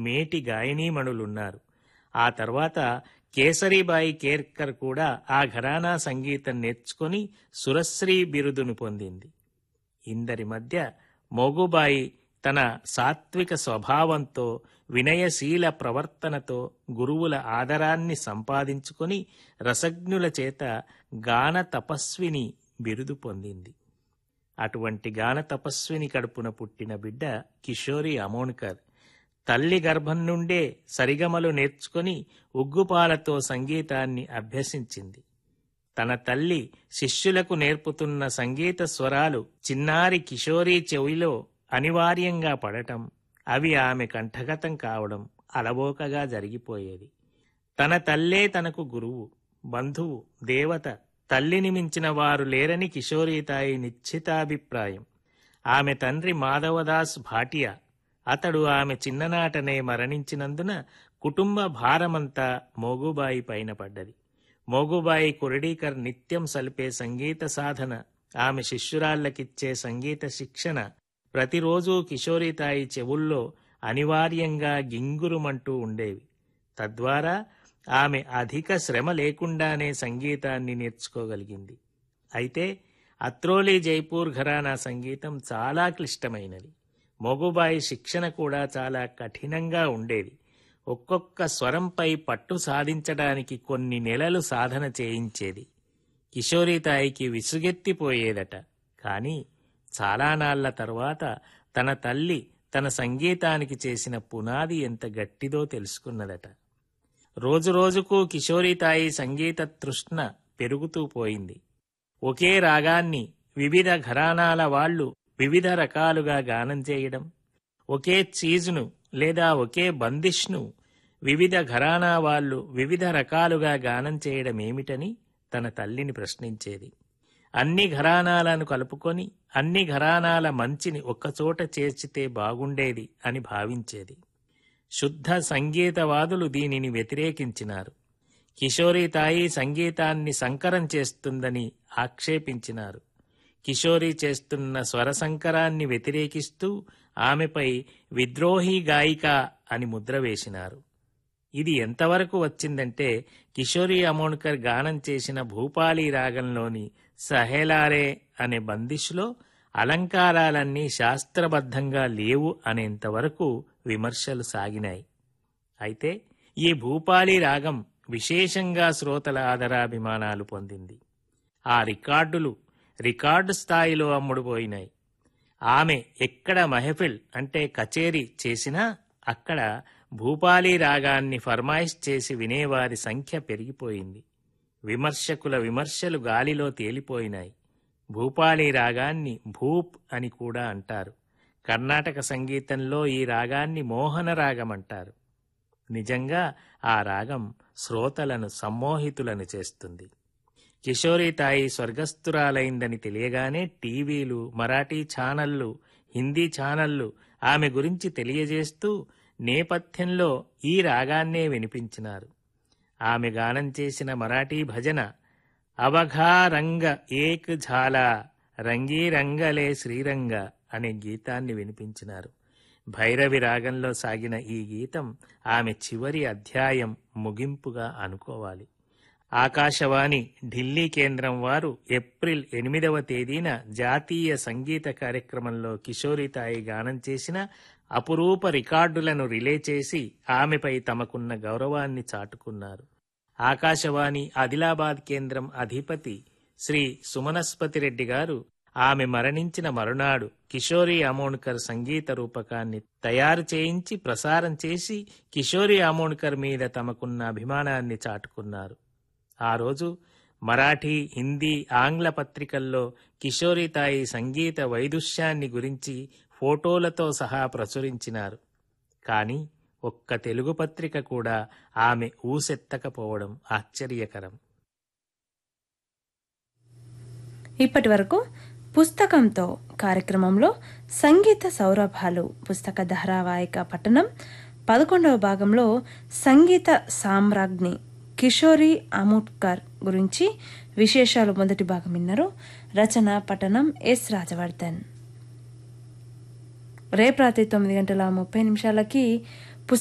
మేటి గాయనీమణులున్నారు ఆ తర్వాత కేసరీబాయి కేర్కర్ కూడా ఆ ఘరానా సంగీతం నేర్చుకొని సురశ్రీ బిరుదును పొందింది ఇందరి మధ్య మోగుబాయి తన సాత్విక స్వభావంతో వినయశీల ప్రవర్తనతో గురువుల ఆదరాన్ని సంపాదించుకొని రసజ్ఞుల చేత గాన తపస్విని బిరుదు పొందింది అటువంటి గాన తపస్విని కడుపున పుట్టిన బిడ్డ కిషోరి అమోన్కర్ తల్లి గర్భం నుండే సరిగమలు నేర్చుకొని ఉగ్గుపాలతో సంగీతాన్ని అభ్యసించింది తన తల్లి శిష్యులకు నేర్పుతున్న సంగీత స్వరాలు చిన్నారి కిషోరీ చెవిలో అనివార్యంగా పడటం అవి ఆమె కంఠగతం కావడం అలవోకగా జరిగిపోయేది తన తల్లే తనకు గురువు బంధువు దేవత తల్లిని మించిన వారు లేరని కిషోరీతాయి నిశ్చితాభిప్రాయం ఆమె తండ్రి మాధవదాస్ భాటియా అతడు ఆమె చిన్ననాటనే మరణించినందున కుటుంబ భారమంతా మోగుబాయి పైన పడ్డది మోగుబాయి కురడీకర్ నిత్యం సలిపే సంగీత సాధన ఆమె శిష్యురాళ్లకిచ్చే సంగీత శిక్షణ ప్రతిరోజూ కిషోరితాయి చెవుల్లో అనివార్యంగా గింగురుమంటూ ఉండేవి తద్వారా ఆమె అధిక శ్రమ లేకుండానే సంగీతాన్ని నేర్చుకోగలిగింది అయితే అత్రోలి జైపూర్ ఘరానా సంగీతం చాలా క్లిష్టమైనది మొగుబాయి శిక్షణ కూడా చాలా కఠినంగా ఉండేది ఒక్కొక్క స్వరంపై పట్టు సాధించడానికి కొన్ని నెలలు సాధన చేయించేది కిషోరీతాయికి విసుగెత్తిపోయేదట కాని చాలా నాళ్ల తర్వాత తన తల్లి తన సంగీతానికి చేసిన పునాది ఎంత గట్టిదో తెలుసుకున్నదట రోజురోజుకు కిషోరీతాయి సంగీత తృష్ణ పెరుగుతూ పోయింది ఒకే రాగాన్ని వివిధ ఘరానాల వాళ్ళు వివిధ రకాలుగా గానం చేయడం ఒకే చీజును లేదా ఒకే బందిష్ను వివిధ ఘరానా వాళ్ళు వివిధ రకాలుగా గానం చేయడం ఏమిటని తన తల్లిని ప్రశ్నించేది అన్ని ఘరానాలను కలుపుకొని అన్ని ఘరానాల మంచిని ఒక్కచోట చేర్చితే బాగుండేది అని భావించేది శుద్ధ సంగీతవాదులు దీనిని వ్యతిరేకించినారు కిషోరి తాయి సంగీతాన్ని సంకరం చేస్తుందని ఆక్షేపించినారు కిషోరి చేస్తున్న స్వర సంకరాన్ని వ్యతిరేకిస్తూ ఆమెపై విద్రోహి గాయిక అని ముద్ర వేసినారు ఇది ఎంతవరకు వచ్చిందంటే కిషోరి అమోన్కర్ గానం చేసిన భూపాలి రాగంలోని సహేలారే అనే బందిష్లో అలంకారాలన్నీ శాస్త్రబద్ధంగా లేవు అనేంతవరకు విమర్శలు సాగినాయి అయితే ఈ భూపాలి రాగం విశేషంగా శ్రోతల ఆదరాభిమానాలు పొందింది ఆ రికార్డులు రికార్డు స్థాయిలో అమ్ముడుపోయినాయి ఆమె ఎక్కడ మహఫిల్ అంటే కచేరీ చేసినా అక్కడ భూపాలి రాగాన్ని ఫర్మాయిష్ చేసి వినేవారి సంఖ్య పెరిగిపోయింది విమర్శకుల విమర్శలు గాలిలో తేలిపోయినాయి భూపాలి రాగాన్ని భూప్ అని కూడా అంటారు కర్ణాటక సంగీతంలో ఈ రాగాన్ని మోహన రాగం అంటారు నిజంగా ఆ రాగం శ్రోతలను సమ్మోహితులను చేస్తుంది కిషోరి తాయి స్వర్గస్థురాలైందని తెలియగానే టీవీలు మరాఠీ ఛానళ్లు హిందీ ఛానళ్లు ఆమె గురించి తెలియజేస్తూ నేపథ్యంలో ఈ రాగాన్నే వినిపించినారు ఆమె గానం చేసిన మరాఠీ భజన అవఘా రంగ ఏక్ ఝాలా రంగీ రంగలే శ్రీరంగ అనే గీతాన్ని వినిపించినారు భైరవి రాగంలో సాగిన ఈ గీతం ఆమె చివరి అధ్యాయం ముగింపుగా అనుకోవాలి ఆకాశవాణి ఢిల్లీ కేంద్రం వారు ఏప్రిల్ ఎనిమిదవ తేదీన జాతీయ సంగీత కార్యక్రమంలో కిషోరితాయి గానం చేసిన అపురూప రికార్డులను రిలే చేసి ఆమెపై తమకున్న గౌరవాన్ని చాటుకున్నారు ఆకాశవాణి ఆదిలాబాద్ కేంద్రం అధిపతి శ్రీ సుమనస్పతి రెడ్డి గారు ఆమె మరణించిన మరునాడు కిషోరి అమోణ్కర్ సంగీత రూపకాన్ని తయారు చేయించి ప్రసారం చేసి కిషోరి అమోణ్కర్ మీద తమకున్న అభిమానాన్ని చాటుకున్నారు ఆ రోజు మరాఠీ హిందీ ఆంగ్ల పత్రికల్లో కిషోరితాయి సంగీత వైదుష్యాన్ని గురించి ఫోటోలతో సహా ప్రచురించినారు కానీ ఒక్క తెలుగు పత్రిక కూడా ఆమె ఊసెత్తకపోవడం ఆశ్చర్యకరం ఇప్పటి వరకు పుస్తకంతో కార్యక్రమంలో సంగీత సౌరభాలు పుస్తక ధారావాహిక పఠనం పదకొండవ భాగంలో సంగీత సామ్రాజ్ఞి కిషోరి అముట్కర్ గురించి విశేషాలు మొదటి భాగం విన్నారు రచన పఠనం ఎస్ రాజవర్ధన్ రేపు రాత్రి తొమ్మిది గంటల ముప్పై నిమిషాలకి